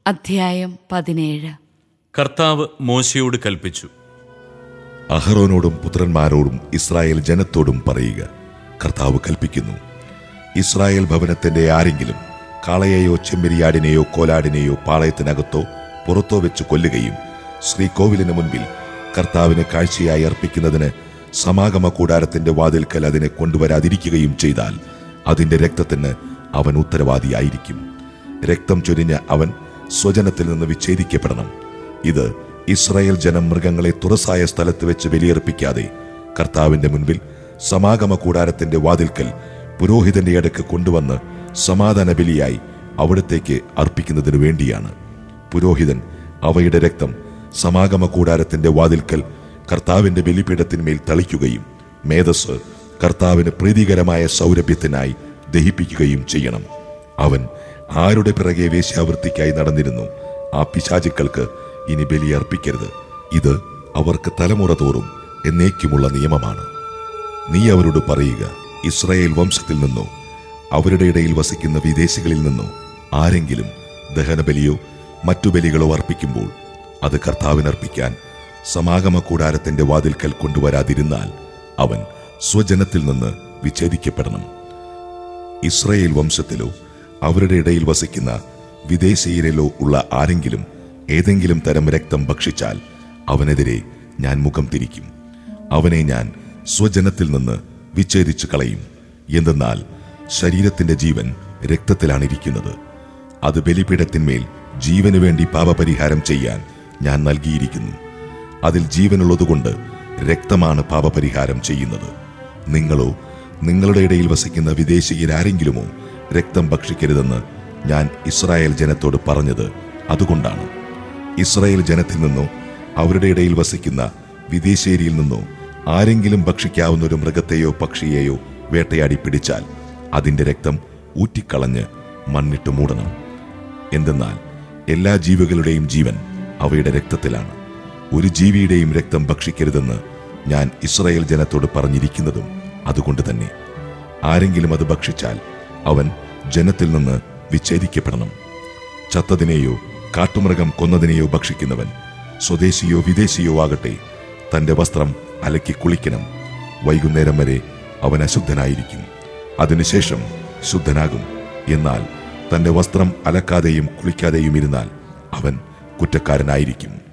അധ്യായം പതിനേഴ് കർത്താവ് മോശയോട് കൽപ്പിച്ചു അഹറോനോടും പുത്രന്മാരോടും ഇസ്രായേൽ ജനത്തോടും പറയുക കർത്താവ് കൽപ്പിക്കുന്നു ഇസ്രായേൽ ഭവനത്തിന്റെ ആരെങ്കിലും കാളയെയോ ചെമ്മരിയാടിനെയോ കോലാടിനെയോ പാളയത്തിനകത്തോ പുറത്തോ വെച്ച് കൊല്ലുകയും ശ്രീകോവിലിന് മുൻപിൽ കർത്താവിന് കാഴ്ചയായി അർപ്പിക്കുന്നതിന് സമാഗമ കൂടാരത്തിന്റെ വാതിൽക്കൽ അതിനെ കൊണ്ടുവരാതിരിക്കുകയും ചെയ്താൽ അതിന്റെ രക്തത്തിന് അവൻ ഉത്തരവാദിയായിരിക്കും രക്തം ചൊരിഞ്ഞ അവൻ സ്വജനത്തിൽ നിന്ന് വിച്ഛേദിക്കപ്പെടണം ഇത് ഇസ്രായേൽ ജനം മൃഗങ്ങളെ തുറസായ സ്ഥലത്ത് വെച്ച് ബലിയർപ്പിക്കാതെ കർത്താവിന്റെ മുൻപിൽ സമാഗമ കൂടാരത്തിന്റെ വാതിൽക്കൽ പുരോഹിതന്റെ അടുക്ക് കൊണ്ടുവന്ന് സമാധാന ബലിയായി അവിടത്തേക്ക് അർപ്പിക്കുന്നതിനു വേണ്ടിയാണ് പുരോഹിതൻ അവയുടെ രക്തം സമാഗമ കൂടാരത്തിന്റെ വാതിൽക്കൽ കർത്താവിന്റെ ബലിപീഠത്തിന്മേൽ തളിക്കുകയും മേധസ് കർത്താവിന് പ്രീതികരമായ സൗരഭ്യത്തിനായി ദഹിപ്പിക്കുകയും ചെയ്യണം അവൻ ആരുടെ പിറകെ വേശ്യാവൃത്തിക്കായി നടന്നിരുന്നു ആ പിശാചുക്കൾക്ക് ഇനി ബലി അർപ്പിക്കരുത് ഇത് അവർക്ക് തലമുറ തോറും എന്നേക്കുമുള്ള നിയമമാണ് നീ അവരോട് പറയുക ഇസ്രായേൽ വംശത്തിൽ നിന്നോ അവരുടെ ഇടയിൽ വസിക്കുന്ന വിദേശികളിൽ നിന്നോ ആരെങ്കിലും ദഹനബലിയോ മറ്റു ബലികളോ അർപ്പിക്കുമ്പോൾ അത് കർത്താവിനർപ്പിക്കാൻ സമാഗമ കൂടാരത്തിന്റെ വാതിൽക്കൽ കൊണ്ടുവരാതിരുന്നാൽ അവൻ സ്വജനത്തിൽ നിന്ന് വിച്ഛേദിക്കപ്പെടണം ഇസ്രായേൽ വംശത്തിലോ അവരുടെ ഇടയിൽ വസിക്കുന്ന വിദേശീയരിലോ ഉള്ള ആരെങ്കിലും ഏതെങ്കിലും തരം രക്തം ഭക്ഷിച്ചാൽ അവനെതിരെ ഞാൻ മുഖം തിരിക്കും അവനെ ഞാൻ സ്വജനത്തിൽ നിന്ന് വിച്ഛേദിച്ചു കളയും എന്തെന്നാൽ ശരീരത്തിന്റെ ജീവൻ രക്തത്തിലാണ് ഇരിക്കുന്നത് അത് ബലിപീഠത്തിന്മേൽ ജീവന് വേണ്ടി പാപപരിഹാരം ചെയ്യാൻ ഞാൻ നൽകിയിരിക്കുന്നു അതിൽ ജീവനുള്ളതുകൊണ്ട് രക്തമാണ് പാപപരിഹാരം ചെയ്യുന്നത് നിങ്ങളോ നിങ്ങളുടെ ഇടയിൽ വസിക്കുന്ന വിദേശീയരാരെങ്കിലുമോ രക്തം ഭക്ഷിക്കരുതെന്ന് ഞാൻ ഇസ്രായേൽ ജനത്തോട് പറഞ്ഞത് അതുകൊണ്ടാണ് ഇസ്രായേൽ ജനത്തിൽ നിന്നോ അവരുടെ ഇടയിൽ വസിക്കുന്ന വിദേശേരിയിൽ നിന്നോ ആരെങ്കിലും ഭക്ഷിക്കാവുന്ന ഒരു മൃഗത്തെയോ പക്ഷിയെയോ വേട്ടയാടി പിടിച്ചാൽ അതിന്റെ രക്തം ഊറ്റിക്കളഞ്ഞ് മണ്ണിട്ട് മൂടണം എന്തെന്നാൽ എല്ലാ ജീവികളുടെയും ജീവൻ അവയുടെ രക്തത്തിലാണ് ഒരു ജീവിയുടെയും രക്തം ഭക്ഷിക്കരുതെന്ന് ഞാൻ ഇസ്രായേൽ ജനത്തോട് പറഞ്ഞിരിക്കുന്നതും അതുകൊണ്ട് തന്നെ ആരെങ്കിലും അത് ഭക്ഷിച്ചാൽ അവൻ ജനത്തിൽ നിന്ന് വിച്ഛേദിക്കപ്പെടണം ചത്തതിനെയോ കാട്ടുമൃഗം കൊന്നതിനെയോ ഭക്ഷിക്കുന്നവൻ സ്വദേശിയോ വിദേശിയോ ആകട്ടെ തന്റെ വസ്ത്രം അലക്കി കുളിക്കണം വൈകുന്നേരം വരെ അവൻ അശുദ്ധനായിരിക്കും അതിനുശേഷം ശുദ്ധനാകും എന്നാൽ തന്റെ വസ്ത്രം അലക്കാതെയും കുളിക്കാതെയും ഇരുന്നാൽ അവൻ കുറ്റക്കാരനായിരിക്കും